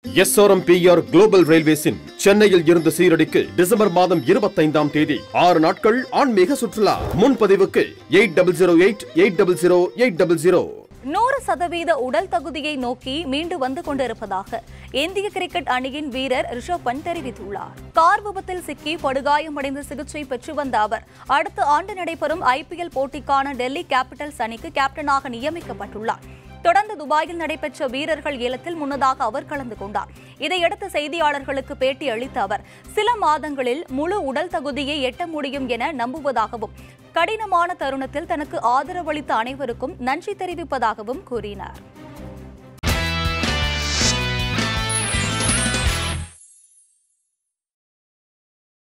SRMPR global ரயில்வேஸின் சென்னையில் இருந்து சீரடிக்கு December மாதம் இருபத்தைந்தாம் தேதி ஆறு நாட்கள் ஆன்மீக சுற்றுலா முன்பதிவுக்கு eight double zero eight eight double zero eight double zero நூறு சதவீத உடல் தகுதியை நோக்கி மீண்டு வந்து கொண்டிருப்பதாக இந்திய கிரிக்கெட் அணியின் வீரர் ரிஷப் பண்ட் தெரிவித்துள்ளார் கார் விபத்தில் சிக்கி படுகாயமடைந்து சிகிச்சை பெற்று வந்த அவர் அடுத்த ஆண்டு நடைபெறும் ஐபிஎல் போட்டிக்கான டெல்லி கேபிட்டல்ஸ் அணிக்கு கேப்டனாக நியமிக்கப்பட்டுள்ளார் தொடர்ந்து துபாயில் நடைபெற்ற வீரர்கள் ஏலத்தில் முன்னதாக அவர் கலந்து கொண்டார் இதையடுத்து செய்தியாளர்களுக்கு பேட்டி அளித்த அவர் சில மாதங்களில் முழு உடல் தகுதியை எட்ட முடியும் என நம்புவதாகவும் கடினமான தருணத்தில் தனக்கு ஆதரவளித்த அனைவருக்கும் நன்றி தெரிவிப்பதாகவும் கூறினார்